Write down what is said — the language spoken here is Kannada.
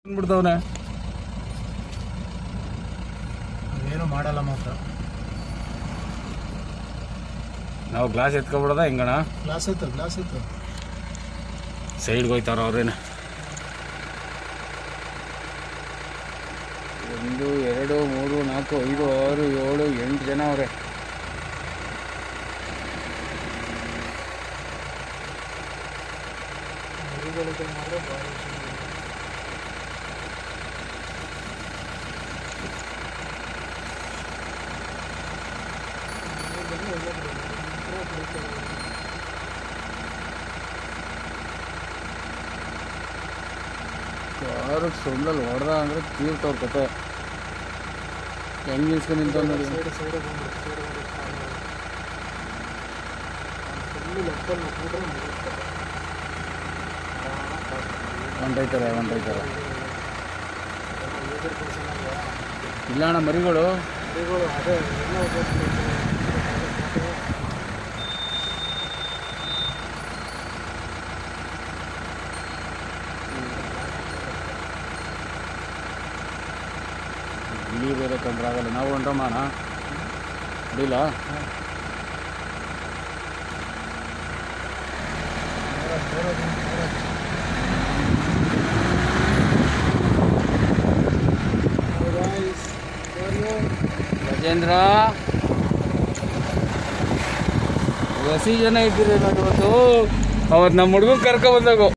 ಬಂದ್ಬಿಡ್ತವ್ನೆ ಏನು ಮಾಡಲ್ಲ ಮಾತ್ರ ನಾವು ಗ್ಲಾಸ್ ಎತ್ಕೊಬಿಡೋದ ಹೆಂಗಣ ಗ್ಲಾಸ್ ಇತ್ತು ಗ್ಲಾಸ್ ಇತ್ತು ಸೈಡ್ಗೆ ಹೋಯ್ತಾರ ಅವ್ರೇನು ಒಂದು ಎರಡು ಮೂರು ನಾಲ್ಕು ಐದು ಆರು ಏಳು ಎಂಟು ಜನ ಅವ್ರೆ ಕಾರು ಸುಳ್ಳಲ್ಲಿ ಹೊಡೆದ ಅಂದ್ರೆ ತೀರ್ತವ್ರ ಕತೆ ಹೆಂಗ್ ನಿಲ್ಸ್ಕೊಂಡು ನಿಂತ ನೋಡಿ ಸೈಡ್ ಸೈಡ್ ಬಂದ್ಬಿಟ್ಟು ಸೈಡ್ ಫುಲ್ಲು ಲೆಕ್ಕಲ್ಲಿ ನೋಡ್ಬಿಟ್ರೆ ಮುಗಿಸ್ತಾರೆ ಹೊಂಟೈತಾರೆ ಹೊಂಟೈತಾರೆ ಇಲ್ಲ ಅಣ್ಣ ಮರಿಗಳು ಮರಿಗಳು ಅದೇ ಎಲ್ಲ ಇಲ್ಲಿ ಬೇರೆ ಕಂಡ್ರಾಗಲ್ಲ ನಾವು ಹೊಂಟಮ್ಮ ಅಣ್ಣ ಅಡಿಲ್ಲ ಗಜೇಂದ್ರ ಹಸಿ ಜನ ಇದ್ದೀರಿ ಇವತ್ತು ಅವತ್ತು ನಮ್ಮ ಹುಡುಗನ್ ಕರ್ಕೊ ಬಂದಾಗ